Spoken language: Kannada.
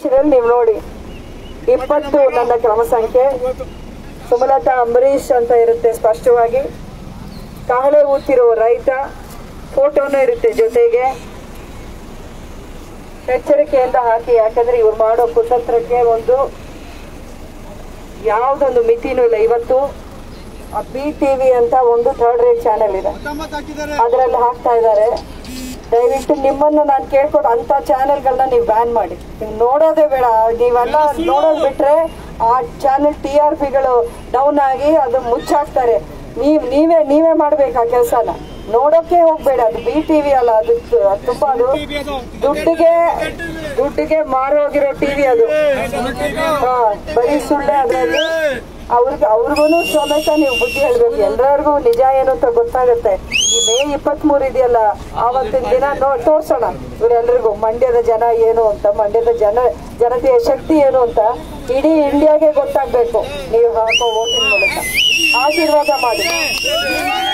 ಅಧ್ಯಕ್ಷರಲ್ಲಿ ನೀವು ನೋಡಿ ಇಪ್ಪತ್ತು ನನ್ನ ಕ್ರಮ ಸಂಖ್ಯೆ ಸುಮಲತಾ ಅಂಬರೀಶ್ ಅಂತ ಇರುತ್ತೆ ಸ್ಪಷ್ಟವಾಗಿ ಕಹಳೆ ಊತಿರೋ ರೈತ ಫೋಟೋನೂ ಇರುತ್ತೆ ಜೊತೆಗೆ ಎಚ್ಚರಿಕೆಯಿಂದ ಹಾಕಿ ಯಾಕಂದ್ರೆ ಇವ್ರು ಮಾಡೋ ಕುತಂತ್ರಕ್ಕೆ ಒಂದು ಯಾವ್ದೊಂದು ಮಿತಿನೂ ಇಲ್ಲ ಇವತ್ತು ಬಿ ಟಿವಿ ಅಂತ ಒಂದು ಥರ್ಡ್ ರೇಟ್ ಚಾನೆಲ್ ಇದೆ ಅದರಲ್ಲಿ ಹಾಕ್ತಾ ಇದ್ದಾರೆ ದಯವಿಟ್ಟು ನಿಮ್ಮನ್ನು ನಾನು ಕೇಳ್ಕೊಂಡು ಅಂತ ಚಾನೆಲ್ಗಳನ್ನ ನೀವು ಬ್ಯಾನ್ ಮಾಡಿ ನೀವು ನೋಡೋದೇ ಬೇಡ ನೀವೆಲ್ಲ ನೋಡೋದು ಬಿಟ್ರೆ ಆ ಚಾನೆಲ್ ಟಿ ಆರ್ ಪಿಗಳು ಡೌನ್ ಆಗಿ ಅದು ಮುಚ್ಚಾಕ್ತಾರೆ ನೀವ್ ನೀವೇ ನೀವೇ ಮಾಡ್ಬೇಕು ಆ ಕೆಲಸನ ನೋಡೋಕೆ ಹೋಗ್ಬೇಡ ಅದು ಬಿ ಟಿವಿ ಅಲ್ಲ ಅದು ಅದು ತುಂಬಾ ಅದು ದುಡ್ಡಿಗೆ ದುಡ್ಡಿಗೆ ಮಾರೋಗಿರೋ ಟಿವಿ ಅದು ಹಾ ಬರೀ ಸುಳ್ಳೆ ಅದರಲ್ಲಿ ಅವ್ರಿಗೆ ಅವ್ರಿಗೂ ಸಮೇತ ನೀವು ಬುದ್ಧಿ ಹೇಳ್ಬೇಕು ಎಲ್ಲರಿಗೂ ನಿಜ ಏನು ಅಂತ ಗೊತ್ತಾಗುತ್ತೆ ಈ ಮೇ ಇಪ್ಪತ್ತ್ ಮೂರು ಇದೆಯಲ್ಲ ಆವತ್ತಿನ ದಿನ ನೋ ತೋರ್ಸೋಣ ಇವರೆಲ್ಲರಿಗೂ ಮಂಡ್ಯದ ಜನ ಏನು ಅಂತ ಮಂಡ್ಯದ ಜನ ಜನತೆಯ ಶಕ್ತಿ ಏನು ಅಂತ ಇಡೀ ಇಂಡಿಯಾಗೆ ಗೊತ್ತಾಗ್ಬೇಕು ನೀವು ಹಾಕೋ ವೋಟಿಂಗ್ ಮೂಲಕ ಆಶೀರ್ವಾದ ಮಾಡಿ